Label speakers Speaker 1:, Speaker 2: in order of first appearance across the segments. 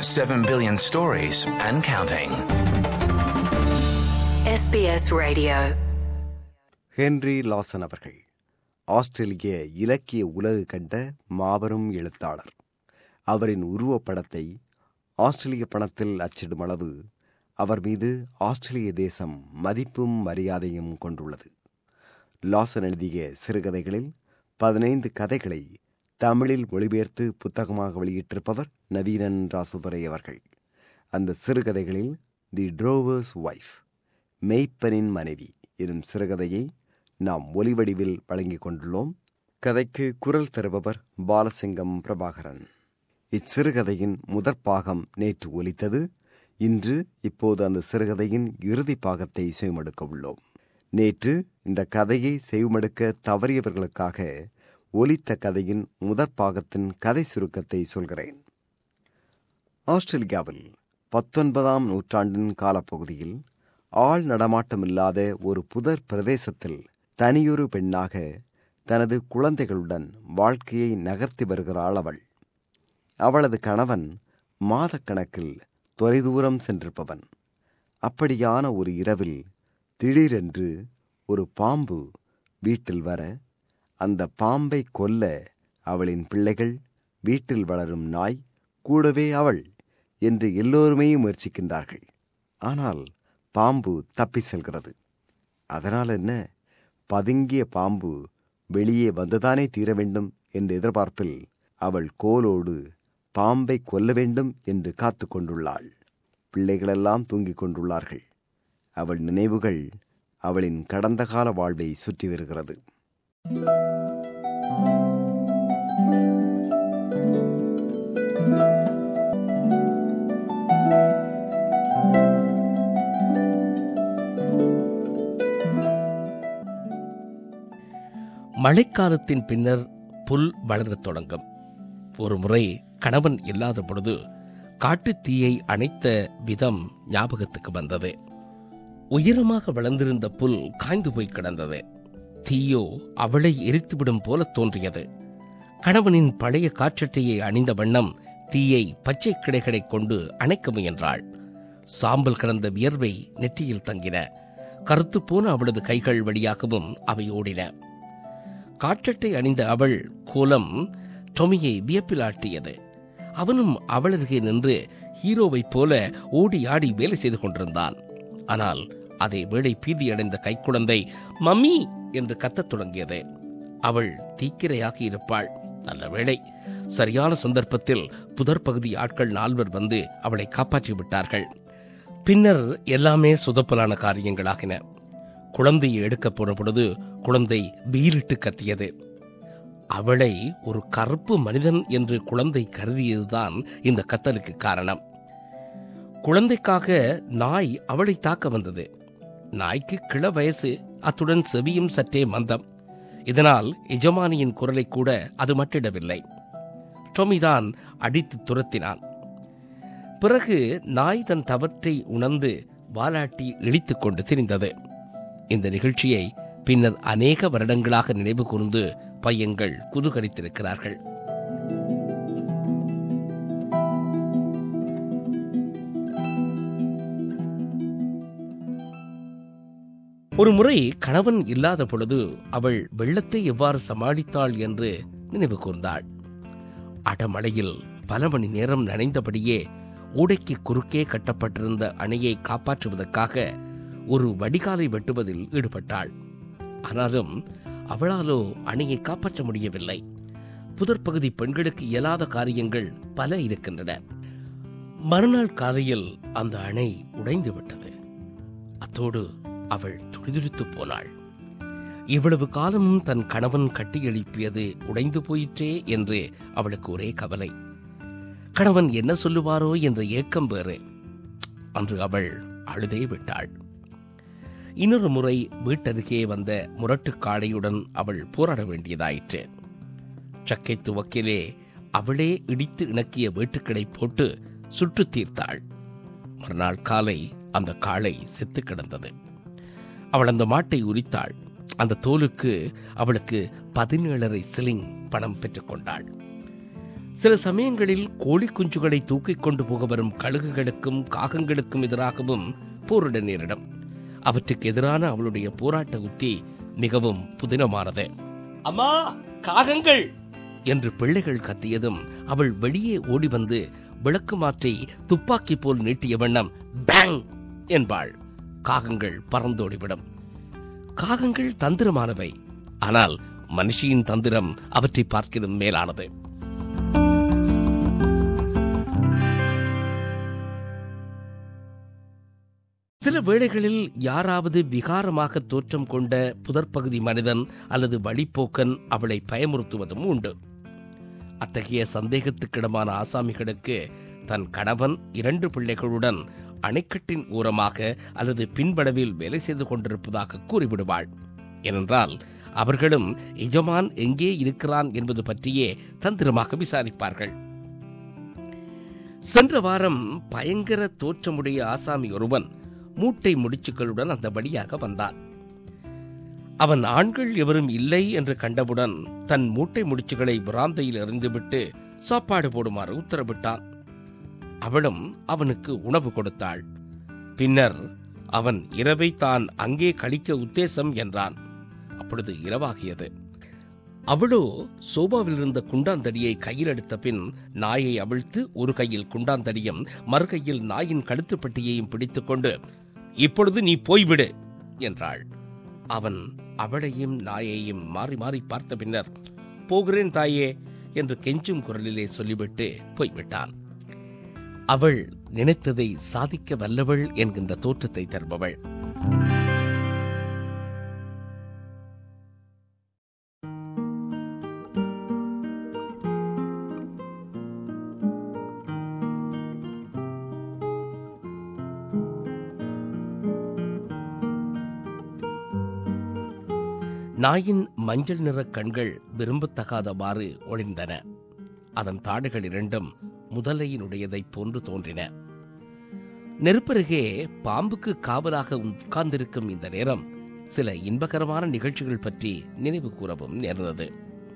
Speaker 1: 7 billion stories and counting.
Speaker 2: SBS Radio.
Speaker 3: Henry Lawson அவர்கள் ஆஸ்திரேலிய இலக்கிய உலகு கண்ட மாபெரும் எழுத்தாளர் அவரின் உருவப்படத்தை ஆஸ்திரேலிய பணத்தில் அச்சிடும் அளவு அவர் மீது ஆஸ்திரேலிய தேசம் மதிப்பும் மரியாதையும் கொண்டுள்ளது லாசன் எழுதிய சிறுகதைகளில் பதினைந்து கதைகளை தமிழில் மொழிபெயர்த்து புத்தகமாக வெளியிட்டிருப்பவர் நவீனன் ராசுதுரை அவர்கள் அந்த சிறுகதைகளில் தி ட்ரோவர்ஸ் ஒய்ஃப் மெய்ப்பனின் மனைவி எனும் சிறுகதையை நாம் ஒலிவடிவில் வழங்கிக் கொண்டுள்ளோம் கதைக்கு குரல் தருபவர் பாலசிங்கம் பிரபாகரன் இச்சிறுகதையின் முதற் பாகம் நேற்று ஒலித்தது இன்று இப்போது அந்த சிறுகதையின் இறுதி பாகத்தை செய்மடுக்க உள்ளோம் நேற்று இந்த கதையை செய்மடுக்க தவறியவர்களுக்காக ஒலித்த கதையின் முதற் பாகத்தின் கதை சுருக்கத்தை சொல்கிறேன் ஆஸ்திரேலியாவில் பத்தொன்பதாம் நூற்றாண்டின் காலப்பகுதியில் ஆள் நடமாட்டமில்லாத ஒரு புதர் பிரதேசத்தில் தனியொரு பெண்ணாக தனது குழந்தைகளுடன் வாழ்க்கையை நகர்த்தி வருகிறாள் அவள் அவளது கணவன் மாதக்கணக்கில் தொலைதூரம் சென்றிருப்பவன் அப்படியான ஒரு இரவில் திடீரென்று ஒரு பாம்பு வீட்டில் வர அந்த பாம்பை கொல்ல அவளின் பிள்ளைகள் வீட்டில் வளரும் நாய் கூடவே அவள் என்று எல்லோருமே முயற்சிக்கின்றார்கள் ஆனால் பாம்பு தப்பி செல்கிறது அதனால் என்ன பதுங்கிய பாம்பு வெளியே வந்துதானே தீர வேண்டும் என்ற எதிர்பார்ப்பில் அவள் கோலோடு பாம்பை கொல்ல வேண்டும் என்று காத்து கொண்டுள்ளாள் பிள்ளைகளெல்லாம் தூங்கிக் கொண்டுள்ளார்கள் அவள் நினைவுகள் அவளின் கடந்த கால வாழ்வை சுற்றி வருகிறது
Speaker 4: மழைக்காலத்தின் பின்னர் புல் வளரத் தொடங்கும் ஒரு முறை கணவன் இல்லாத பொழுது காட்டுத் தீயை அணைத்த விதம் ஞாபகத்துக்கு வந்தது உயரமாக வளர்ந்திருந்த புல் காய்ந்து போய் கிடந்தது தீயோ அவளை எரித்துவிடும் போல தோன்றியது கணவனின் பழைய காற்றட்டையை அணிந்த வண்ணம் தீயை பச்சை கிடைகளை கொண்டு அணைக்க முயன்றாள் சாம்பல் கடந்த வியர்வை நெற்றியில் தங்கின கருத்துப்போன அவளது கைகள் வழியாகவும் அவை ஓடின காற்றட்டை அணிந்த அவள் கோலம் டொமியை வியப்பில் ஆட்டியது அவனும் அவளருகே நின்று ஹீரோவைப் போல ஓடி ஆடி வேலை செய்து கொண்டிருந்தான் ஆனால் அதே வேளை பீதியடைந்த கைக்குழந்தை மம்மி என்று கத்தத் தொடங்கியது அவள் தீக்கிரையாகி இருப்பாள் நல்ல வேளை சரியான சந்தர்ப்பத்தில் புதர் பகுதி ஆட்கள் நால்வர் வந்து அவளை காப்பாற்றி விட்டார்கள் பின்னர் எல்லாமே சுதப்பலான காரியங்களாகின குழந்தையை எடுக்கப் போன பொழுது குழந்தை வீரிட்டு கத்தியது அவளை ஒரு கருப்பு மனிதன் என்று குழந்தை கருதியதுதான் இந்த கத்தலுக்கு காரணம் குழந்தைக்காக நாய் அவளை தாக்க வந்தது நாய்க்கு கிள வயசு அத்துடன் செவியும் சற்றே மந்தம் இதனால் எஜமானியின் குரலை கூட அது மட்டிடவில்லை டொமிதான் அடித்து துரத்தினான் பிறகு நாய் தன் தவற்றை உணர்ந்து வாலாட்டி இழித்துக் கொண்டு திரிந்தது இந்த நிகழ்ச்சியை பின்னர் அநேக வருடங்களாக நினைவு கூர்ந்து பையன்கள் குதூகரித்திருக்கிறார்கள் ஒரு முறை கணவன் இல்லாத பொழுது அவள் வெள்ளத்தை எவ்வாறு சமாளித்தாள் என்று நினைவு கூர்ந்தாள் அடமழையில் பல மணி நேரம் நனைந்தபடியே ஊடைக்கு குறுக்கே கட்டப்பட்டிருந்த அணையை காப்பாற்றுவதற்காக ஒரு வடிகாலை வெட்டுவதில் ஈடுபட்டாள் ஆனாலும் அவளாலோ அணையை காப்பாற்ற முடியவில்லை புதற்பகுதி பெண்களுக்கு இயலாத காரியங்கள் பல இருக்கின்றன மறுநாள் காலையில் அந்த அணை உடைந்து விட்டது அத்தோடு அவள் துடிதுடித்து போனாள் இவ்வளவு காலமும் தன் கணவன் கட்டி எழுப்பியது உடைந்து போயிற்றே என்று அவளுக்கு ஒரே கவலை கணவன் என்ன சொல்லுவாரோ என்ற ஏக்கம் வேறு அன்று அவள் அழுதே விட்டாள் இன்னொரு முறை வீட்டருகே வந்த முரட்டு காளையுடன் அவள் போராட வேண்டியதாயிற்று சக்கை துவக்கிலே அவளே இடித்து இணக்கிய வேட்டுக்களை போட்டு சுற்று தீர்த்தாள் மறுநாள் காலை அந்த காளை செத்து கிடந்தது அவள் அந்த மாட்டை உரித்தாள் அந்த தோலுக்கு அவளுக்கு பதினேழரை சிலிங் பணம் பெற்றுக்கொண்டாள் சில சமயங்களில் கோழி குஞ்சுகளை தூக்கிக் கொண்டு போக வரும் கழுகுகளுக்கும் காகங்களுக்கும் எதிராகவும் போரிட நேரிடும் அவற்றுக்கு எதிரான அவளுடைய போராட்ட உத்தி மிகவும் புதினமானது அம்மா காகங்கள் என்று பிள்ளைகள் கத்தியதும் அவள் வெளியே ஓடி வந்து விளக்கு மாற்றி துப்பாக்கி போல் நீட்டிய வண்ணம் பேங் என்பாள் காகங்கள் பறந்தோடிவிடும் காகங்கள் தந்திரமானவை ஆனால் மனுஷியின் தந்திரம் அவற்றை பார்க்கிலும் மேலானது சில வேளைகளில் யாராவது விகாரமாக தோற்றம் கொண்ட புதற்பகுதி மனிதன் அல்லது வழிப்போக்கன் அவளை பயமுறுத்துவதும் உண்டு அத்தகைய சந்தேகத்துக்கிடமான ஆசாமிகளுக்கு தன் கணவன் இரண்டு பிள்ளைகளுடன் அணைக்கட்டின் ஓரமாக அல்லது பின்படவில் வேலை செய்து கொண்டிருப்பதாக கூறிவிடுவாள் ஏனென்றால் அவர்களும் எஜமான் எங்கே இருக்கிறான் என்பது பற்றியே தந்திரமாக விசாரிப்பார்கள் சென்ற வாரம் பயங்கர தோற்றமுடைய ஆசாமி ஒருவன் மூட்டை முடிச்சுக்களுடன் அந்த வழியாக வந்தான் அவன் ஆண்கள் எவரும் இல்லை என்று கண்டவுடன் தன் மூட்டை முடிச்சுகளை பிராந்தையில் எறிந்துவிட்டு சாப்பாடு போடுமாறு உத்தரவிட்டான் அவளும் அவனுக்கு உணவு கொடுத்தாள் பின்னர் அவன் இரவை தான் அங்கே கழிக்க உத்தேசம் என்றான் அப்பொழுது இரவாகியது அவளோ சோபாவில் இருந்த குண்டாந்தடியை கையில் எடுத்த பின் நாயை அவிழ்த்து ஒரு கையில் குண்டாந்தடியும் மறு கையில் நாயின் கழுத்துப்பட்டியையும் பிடித்துக்கொண்டு இப்பொழுது நீ போய்விடு என்றாள் அவன் அவளையும் நாயையும் மாறி மாறி பார்த்த பின்னர் போகிறேன் தாயே என்று கெஞ்சும் குரலிலே சொல்லிவிட்டு போய்விட்டான் அவள் நினைத்ததை சாதிக்க வல்லவள் என்கின்ற தோற்றத்தை தருபவள் நாயின் மஞ்சள் நிற கண்கள் விரும்பத்தகாதவாறு ஒளிர்ந்தன அதன் தாடுகள் இரண்டும் முதலையினுடையதைப் போன்று தோன்றின நெருப்பருகே பாம்புக்கு காவலாக உட்கார்ந்திருக்கும் இந்த நேரம் சில இன்பகரமான நிகழ்ச்சிகள் பற்றி நினைவு கூறவும் நேர்ந்தது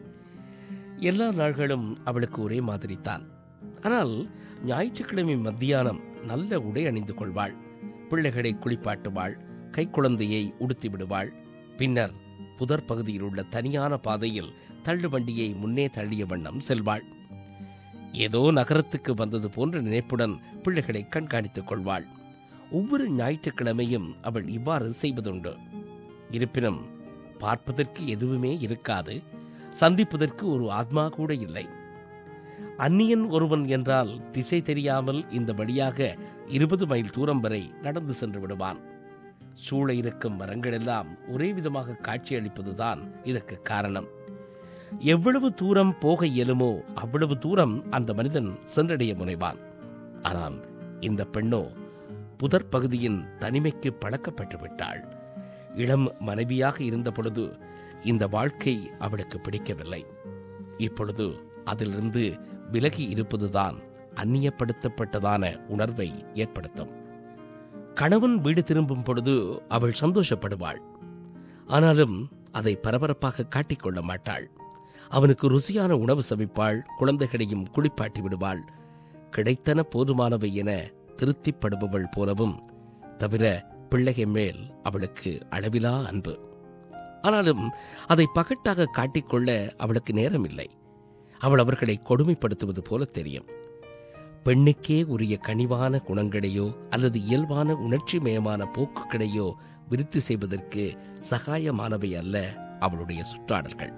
Speaker 4: எல்லா நாள்களும் அவளுக்கு ஒரே மாதிரித்தான் ஆனால் ஞாயிற்றுக்கிழமை மத்தியானம் நல்ல உடை அணிந்து கொள்வாள் பிள்ளைகளை குளிப்பாட்டுவாள் கைக்குழந்தையை உடுத்தி விடுவாள் பின்னர் புதர் பகுதியில் உள்ள தனியான பாதையில் தள்ளு வண்டியை முன்னே தள்ளிய வண்ணம் செல்வாள் ஏதோ நகரத்துக்கு வந்தது போன்ற நினைப்புடன் பிள்ளைகளை கண்காணித்துக் கொள்வாள் ஒவ்வொரு ஞாயிற்றுக்கிழமையும் அவள் இவ்வாறு செய்வதுண்டு இருப்பினும் பார்ப்பதற்கு எதுவுமே இருக்காது சந்திப்பதற்கு ஒரு ஆத்மா கூட இல்லை அந்நியன் ஒருவன் என்றால் திசை தெரியாமல் இந்த வழியாக இருபது மைல் தூரம் வரை நடந்து சென்று விடுவான் சூழ இருக்கும் மரங்களெல்லாம் ஒரே விதமாக காட்சியளிப்பதுதான் இதற்கு காரணம் எவ்வளவு தூரம் போக இயலுமோ அவ்வளவு தூரம் அந்த மனிதன் சென்றடைய முனைவான் ஆனால் இந்த பெண்ணோ புதர் பகுதியின் தனிமைக்கு பழக்கப்பட்டு விட்டாள் இளம் மனைவியாக இருந்த பொழுது இந்த வாழ்க்கை அவளுக்கு பிடிக்கவில்லை இப்பொழுது அதிலிருந்து விலகி இருப்பதுதான் அந்நியப்படுத்தப்பட்டதான உணர்வை ஏற்படுத்தும் கணவன் வீடு திரும்பும் பொழுது அவள் சந்தோஷப்படுவாள் ஆனாலும் அதை பரபரப்பாக காட்டிக்கொள்ள மாட்டாள் அவனுக்கு ருசியான உணவு சமைப்பாள் குழந்தைகளையும் குளிப்பாட்டி விடுவாள் கிடைத்தன போதுமானவை என திருப்திப்படுபவள் போலவும் தவிர பிள்ளைகள் மேல் அவளுக்கு அளவிலா அன்பு ஆனாலும் அதை பகட்டாக காட்டிக்கொள்ள அவளுக்கு நேரமில்லை அவள் அவர்களை கொடுமைப்படுத்துவது போல தெரியும் பெண்ணுக்கே உரிய கனிவான குணங்களையோ அல்லது இயல்பான உணர்ச்சிமயமான போக்குகளையோ விருத்தி செய்வதற்கு சகாயமானவை அல்ல அவளுடைய சுற்றாடல்கள்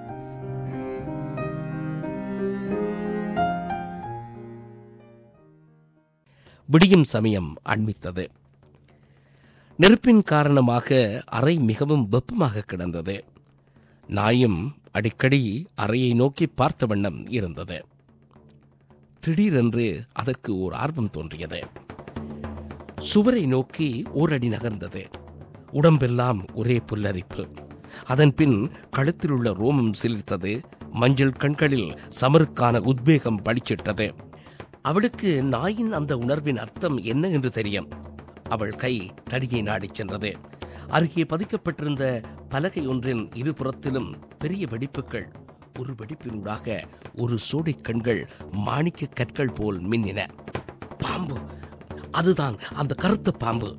Speaker 4: விடியும் சமயம் அண்மித்தது நெருப்பின் காரணமாக அறை மிகவும் வெப்பமாக கிடந்தது நாயும் அடிக்கடி அறையை நோக்கி பார்த்த வண்ணம் இருந்தது திடீரென்று அதற்கு ஓர் ஆர்வம் தோன்றியது சுவரை நோக்கி ஓரடி நகர்ந்தது உடம்பெல்லாம் ஒரே புல்லரிப்பு அதன்பின் கழுத்தில் உள்ள ரோமம் சிலிர்த்தது மஞ்சள் கண்களில் சமருக்கான உத்வேகம் பளிச்சிட்டது அவளுக்கு நாயின் அந்த உணர்வின் அர்த்தம் என்ன என்று தெரியும் அவள் கை தடியை நாடிச் சென்றது அருகே பதிக்கப்பட்டிருந்த பலகை ஒன்றின் இருபுறத்திலும் பெரிய வெடிப்புகள் ஒரு வெடிப்பினூடாக ஒரு சோடி கண்கள் மாணிக்க கற்கள் போல் மின்னின பாம்பு அதுதான் அந்த கருத்த பாம்பு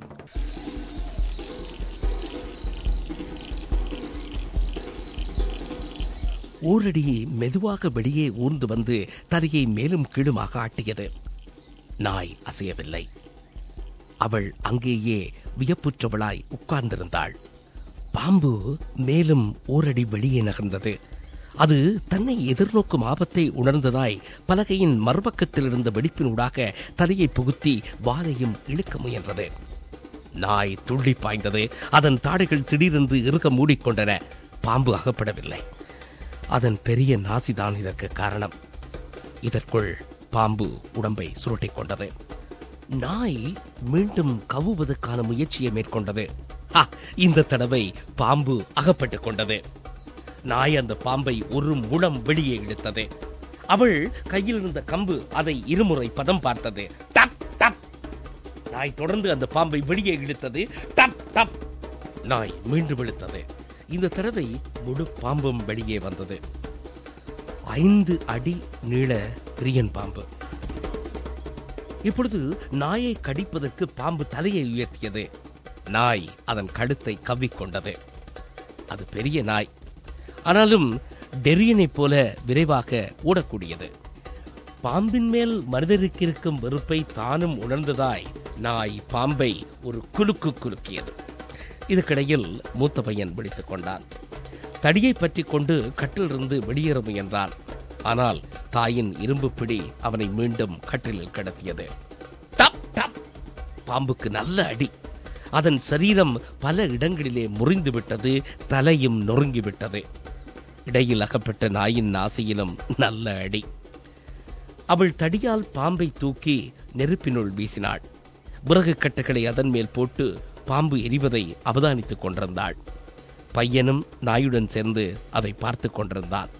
Speaker 4: ஓரடி மெதுவாக வெளியே ஊர்ந்து வந்து தரையை மேலும் கீழுமாக ஆட்டியது நாய் அசையவில்லை அவள் அங்கேயே வியப்புற்றவளாய் உட்கார்ந்திருந்தாள் பாம்பு மேலும் ஓரடி வெளியே நகர்ந்தது அது தன்னை எதிர்நோக்கும் ஆபத்தை உணர்ந்ததாய் பலகையின் மறுபக்கத்தில் இருந்த வெடிப்பினூடாக தலையை புகுத்தி வாலையும் இழுக்க முயன்றது நாய் துள்ளி பாய்ந்தது அதன் தாடைகள் திடீரென்று இறுக மூடிக்கொண்டன பாம்பு அகப்படவில்லை அதன் பெரிய நாசிதான் இதற்கு காரணம் இதற்குள் பாம்பு உடம்பை சுருட்டிக் கொண்டது நாய் மீண்டும் கவுவதற்கான முயற்சியை மேற்கொண்டது ஹா, இந்த தடவை பாம்பு அகப்பட்டுக் கொண்டது நாய் அந்த பாம்பை ஒரு முழம் வெளியே இழுத்தது அவள் கையில் இருந்த கம்பு அதை இருமுறை பதம் பார்த்தது டப் டப் நாய் தொடர்ந்து அந்த பாம்பை வெளியே இழுத்தது டப் டப் நாய் மீண்டும் இழுத்தது இந்த தடவை முழு பாம்பும் வெளியே வந்தது ஐந்து அடி நீள கிரியன் பாம்பு இப்பொழுது நாயை கடிப்பதற்கு பாம்பு தலையை உயர்த்தியது நாய் அதன் கழுத்தை கவ்விக்கொண்டது அது பெரிய நாய் ஆனாலும் டெரியனைப் போல விரைவாக ஓடக்கூடியது பாம்பின் மேல் மனிதருக்கு இருக்கும் வெறுப்பை தானும் உணர்ந்ததாய் நாய் பாம்பை ஒரு குலுக்கு குலுக்கியது இதுக்கிடையில் மூத்த பையன் விழித்துக் கொண்டான் தடியை பற்றி கொண்டு கட்டிலிருந்து வெளியேற முயன்றான் ஆனால் தாயின் இரும்பு பிடி அவனை மீண்டும் கட்டிலில் கிடத்தியது டப் டப் பாம்புக்கு நல்ல அடி அதன் சரீரம் பல இடங்களிலே முறிந்து விட்டது தலையும் நொறுங்கி விட்டது இடையில் அகப்பட்ட நாயின் நாசியிலும் நல்ல அடி அவள் தடியால் பாம்பை தூக்கி நெருப்பினுள் வீசினாள் விறகு கட்டைகளை அதன் மேல் போட்டு பாம்பு எரிவதை அவதானித்துக் கொண்டிருந்தாள் பையனும் நாயுடன் சேர்ந்து அதை பார்த்துக் கொண்டிருந்தான்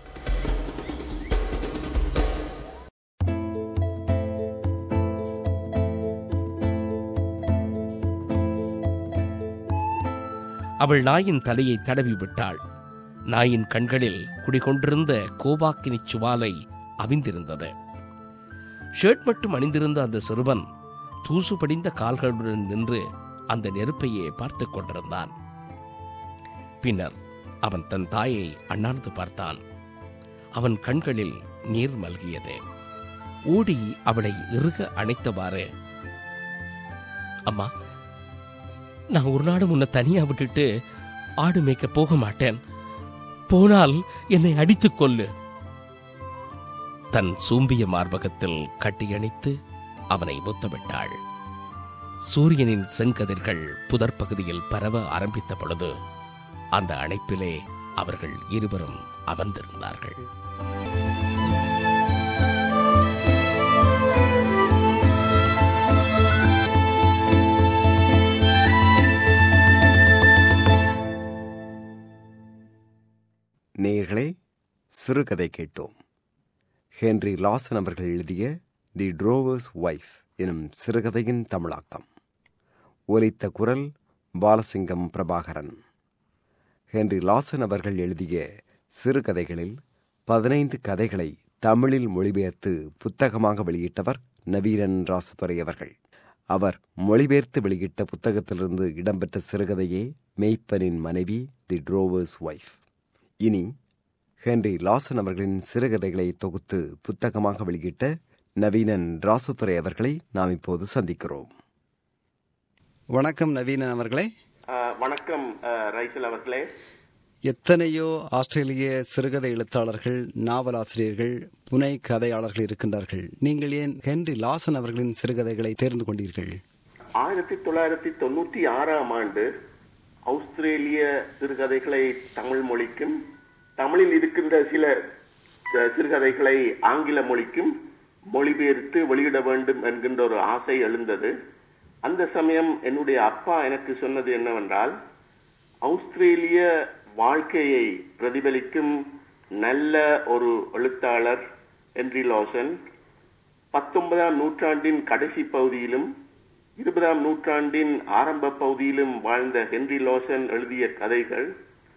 Speaker 4: அவள் நாயின் தலையை தடவி விட்டாள் நாயின் கண்களில் குடிகொண்டிருந்த கோபாக்கினிச் சுவாலை அவிந்திருந்தது ஷர்ட் மட்டும் அணிந்திருந்த அந்த சிறுவன் தூசு படிந்த கால்களுடன் நின்று அந்த நெருப்பையே பார்த்துக் கொண்டிருந்தான் பின்னர் அவன் தன் தாயை அண்ணாந்து பார்த்தான் அவன் கண்களில் நீர் மல்கியது ஓடி அவளை இறுக அணைத்தவாறு அம்மா நான் ஒரு நாடு முன்ன தனியா விட்டுட்டு ஆடு மேய்க்க போக மாட்டேன் போனால் என்னை அடித்துக் கொல்லு தன் சூம்பிய மார்பகத்தில் கட்டியணைத்து அவனை முத்தமிட்டாள் சூரியனின் செங்கதிர்கள் புதர் பகுதியில் பரவ ஆரம்பித்த பொழுது அந்த அணைப்பிலே அவர்கள் இருவரும் அமர்ந்திருந்தார்கள்
Speaker 3: நேயர்களே சிறுகதை கேட்டோம் ஹென்றி லாசன் அவர்கள் எழுதிய தி ட்ரோவர்ஸ் ஒய்ஃப் எனும் சிறுகதையின் தமிழாக்கம் ஒலித்த குரல் பாலசிங்கம் பிரபாகரன் ஹென்றி லாசன் அவர்கள் எழுதிய சிறுகதைகளில் பதினைந்து கதைகளை தமிழில் மொழிபெயர்த்து புத்தகமாக வெளியிட்டவர் நவீரன் ராசதுரை அவர்கள் அவர் மொழிபெயர்த்து வெளியிட்ட புத்தகத்திலிருந்து இடம்பெற்ற சிறுகதையே மெய்ப்பனின் மனைவி தி ட்ரோவர்ஸ் ஒய்ஃப் இனி ஹென்றி லாசன் அவர்களின் சிறுகதைகளை தொகுத்து புத்தகமாக வெளியிட்ட நவீனன் ராசுத்துறை அவர்களை நாம் இப்போது சந்திக்கிறோம் வணக்கம் நவீனன் அவர்களே
Speaker 2: ஆஹ் வணக்கம் ஆஹ் ரைசல் அவர்களே
Speaker 3: எத்தனையோ ஆஸ்திரேலிய சிறுகதை எழுத்தாளர்கள் நாவலாசிரியர்கள் புனை கதையாளர்கள் இருக்கின்றார்கள் நீங்கள் ஏன் ஹென்றி லாசன் அவர்களின் சிறுகதைகளை தேர்ந்து கொண்டீர்கள்
Speaker 2: ஆயிரத்தி தொள்ளாயிரத்தி தொண்ணூத்தி ஆறாம் ஆண்டு ஆஸ்திரேலிய சிறுகதைகளை தமிழ் மொழிக்கும் தமிழில் இருக்கின்ற சில அஹ், சிறுகதைகளை ஆங்கில மொழிக்கும் மொழிபெயர்த்து வெளியிட வேண்டும் என்கின்ற ஒரு ஆசை எழுந்தது அந்த சமயம் என்னுடைய அப்பா எனக்கு சொன்னது என்னவென்றால் ஆஸ்திரேலிய வாழ்க்கையை பிரதிபலிக்கும் நல்ல ஒரு எழுத்தாளர் ஹென்றி லாசன் பத்தொன்பதாம் நூற்றாண்டின் கடைசி பகுதியிலும் இருபதாம் நூற்றாண்டின் ஆரம்ப பகுதியிலும் வாழ்ந்த ஹென்றி லாசன் எழுதிய கதைகள்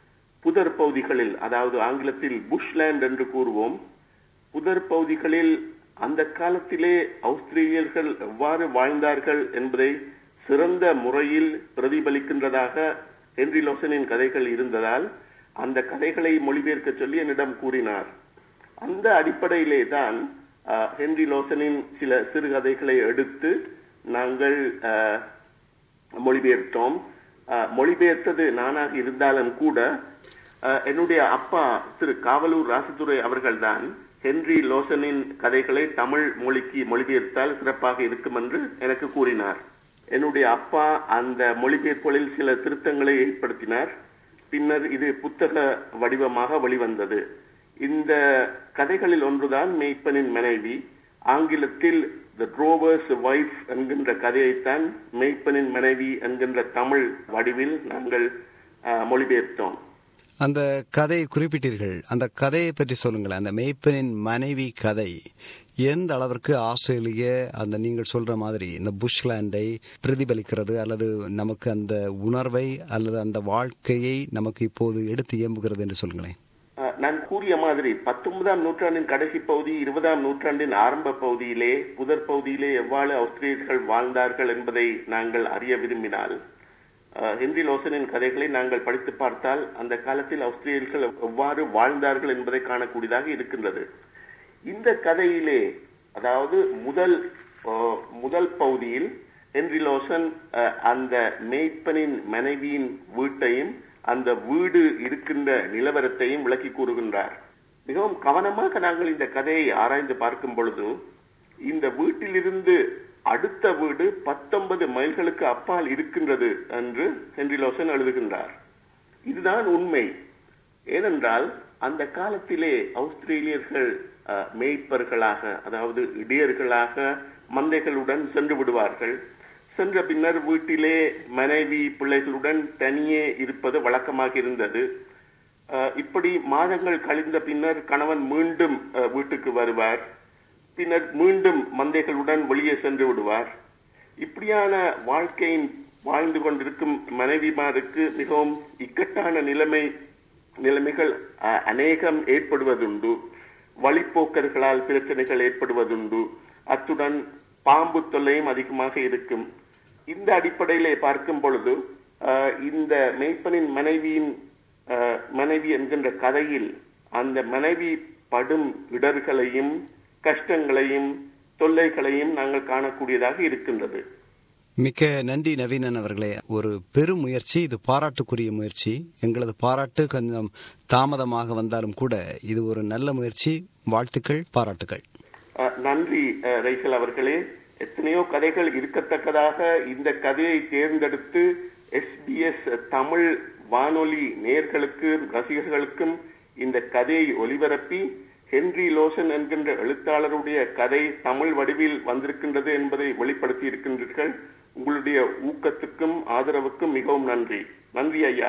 Speaker 2: புதர் பகுதிகளில் அதாவது ஆங்கிலத்தில் புஷ்லேண்ட் என்று கூறுவோம் புதர் பகுதிகளில் அந்த காலத்திலே ஆஸ்திரேலியர்கள் எவ்வாறு வாழ்ந்தார்கள் என்பதை சிறந்த முறையில் பிரதிபலிக்கின்றதாக ஹென்றி லோசனின் கதைகள் இருந்ததால் அந்த கதைகளை மொழிபெயர்க்க சொல்லி என்னிடம் கூறினார் அந்த அடிப்படையிலே தான் அஹ், ஹென்றி லோசனின் சில சிறுகதைகளை எடுத்து நாங்கள் அஹ், மொழிபெயர்த்தோம் அஹ், மொழிபெயர்த்தது நானாக இருந்தாலும் கூட அஹ், என்னுடைய அப்பா திரு காவலூர் ராசதுரை அவர்கள்தான் ஹென்றி லோசனின் கதைகளை தமிழ் மொழிக்கு மொழிபெயர்த்தால் சிறப்பாக இருக்கும் என்று எனக்கு கூறினார் என்னுடைய அப்பா அந்த மொழிபெயர்ப்புகளில் சில திருத்தங்களை ஏற்படுத்தினார் பின்னர் இது புத்தக வடிவமாக வெளிவந்தது இந்த கதைகளில் ஒன்றுதான் மெய்ப்பனின் மனைவி ஆங்கிலத்தில் த ட்ரோவர்ஸ் வைஃப் என்கின்ற கதையைத்தான் மெய்ப்பனின் மனைவி என்கின்ற தமிழ் வடிவில் நாங்கள் அஹ், மொழிபெயர்த்தோம்
Speaker 3: அந்த கதையை குறிப்பிட்டீர்கள் அந்த கதையை பற்றி சொல்லுங்களேன் அந்த மேய்ப்பனின் மனைவி கதை எந்த அளவிற்கு ஆஸ்திரேலிய அந்த நீங்கள் சொல்ற மாதிரி இந்த புஷ்லேண்டை பிரதிபலிக்கிறது அல்லது நமக்கு அந்த உணர்வை அல்லது அந்த வாழ்க்கையை நமக்கு இப்போது எடுத்து இயம்புகிறது என்று சொல்லுங்களேன்
Speaker 2: அஹ், நான் கூறிய மாதிரி பத்தொன்பதாம் நூற்றாண்டின் கடைசி பகுதி இருபதாம் நூற்றாண்டின் ஆரம்ப பகுதியிலே புதர் பகுதியிலே எவ்வாறு ஆஸ்திரேலியர்கள் வாழ்ந்தார்கள் என்பதை நாங்கள் அறிய விரும்பினால் அஹ், ஹென்றி லோசனின் கதைகளை நாங்கள் படித்து பார்த்தால் அந்த காலத்தில் ஆஸ்திரேலியர்கள் எவ்வாறு வாழ்ந்தார்கள் என்பதை காணக்கூடியதாக இருக்கின்றது இந்த கதையிலே அதாவது முதல் அஹ், முதல் பகுதியில் ஹென்றி லோசன் அஹ், அந்த மேய்ப்பனின் மனைவியின் வீட்டையும் அந்த வீடு இருக்கின்ற நிலவரத்தையும் விளக்கி கூறுகின்றார் மிகவும் கவனமாக நாங்கள் இந்த கதையை ஆராய்ந்து பார்க்கும் பொழுது இந்த வீட்டிலிருந்து அடுத்த வீடு பத்தொன்பது மைல்களுக்கு அப்பால் இருக்கின்றது என்று ஹென்றி லோசன் எழுதுகின்றார் இதுதான் உண்மை ஏனென்றால் அந்த காலத்திலே ஆஸ்திரேலியர்கள் அஹ், மேய்ப்பர்களாக அதாவது இடையர்களாக மந்தைகளுடன் சென்று விடுவார்கள் சென்ற பின்னர் வீட்டிலே மனைவி பிள்ளைகளுடன் தனியே இருப்பது வழக்கமாக இருந்தது அஹ், இப்படி மாதங்கள் கழிந்த பின்னர் கணவன் மீண்டும் அஹ், வீட்டுக்கு வருவார் பின்னர் மீண்டும் மந்தைகளுடன் வெளியே சென்று விடுவார் இப்படியான வாழ்க்கையின் வாழ்ந்து கொண்டிருக்கும் மனைவிமாருக்கு மிகவும் இக்கட்டான நிலைமை நிலைமைகள் அஹ், அநேகம் ஏற்படுவதுண்டு வழிப்போக்கர்களால் பிரச்சனைகள் ஏற்படுவதுண்டு அத்துடன் பாம்பு தொல்லையும் அதிகமாக இருக்கும் இந்த அடிப்படையிலே பார்க்கும் பொழுது அஹ், இந்த மெய்ப்பனின் மனைவியின் அஹ், மனைவி என்கின்ற கதையில் அந்த மனைவி படும் இடர்களையும் கஷ்டங்களையும் தொல்லைகளையும் நாங்கள் காணக்கூடியதாக இருக்கின்றது
Speaker 3: மிக்க நன்றி நவீனன் அவர்களே ஒரு பெரும் முயற்சி இது பாராட்டுக்குரிய முயற்சி எங்களது பாராட்டு கொஞ்சம் தாமதமாக வந்தாலும் கூட இது ஒரு நல்ல முயற்சி வாழ்த்துக்கள் பாராட்டுகள்
Speaker 2: அஹ், நன்றி அஹ், ரைசல் அவர்களே எத்தனையோ கதைகள் இருக்கத்தக்கதாக இந்த கதையை தேர்ந்தெடுத்து எஸ்பிஎஸ் தமிழ் வானொலி நேர்களுக்கும் ரசிகர்களுக்கும் இந்த கதையை ஒலிபரப்பி ஹென்றி லோசன் என்கின்ற எழுத்தாளருடைய கதை தமிழ் வடிவில் வந்திருக்கின்றது என்பதை வெளிப்படுத்தி இருக்கின்றீர்கள் உங்களுடைய ஊக்கத்துக்கும் ஆதரவுக்கும் மிகவும் நன்றி நன்றி ஐயா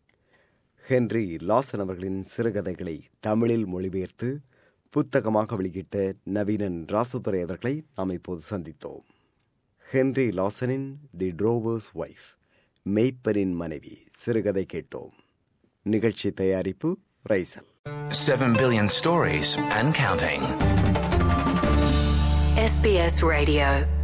Speaker 3: ஹென்றி லாசன் அவர்களின் சிறுகதைகளை தமிழில் மொழிபெயர்த்து புத்தகமாக வெளியிட்ட நவீனன் ராசுதுரை அவர்களை நாம் இப்போது சந்தித்தோம் ஹென்றி லாசனின் தி ட்ரோவர்ஸ் ஒய்ஃப் மெய்ப்பரின் மனைவி சிறுகதை கேட்டோம் நிகழ்ச்சி தயாரிப்பு Raisal
Speaker 1: 7 billion stories and counting.
Speaker 5: SBS Radio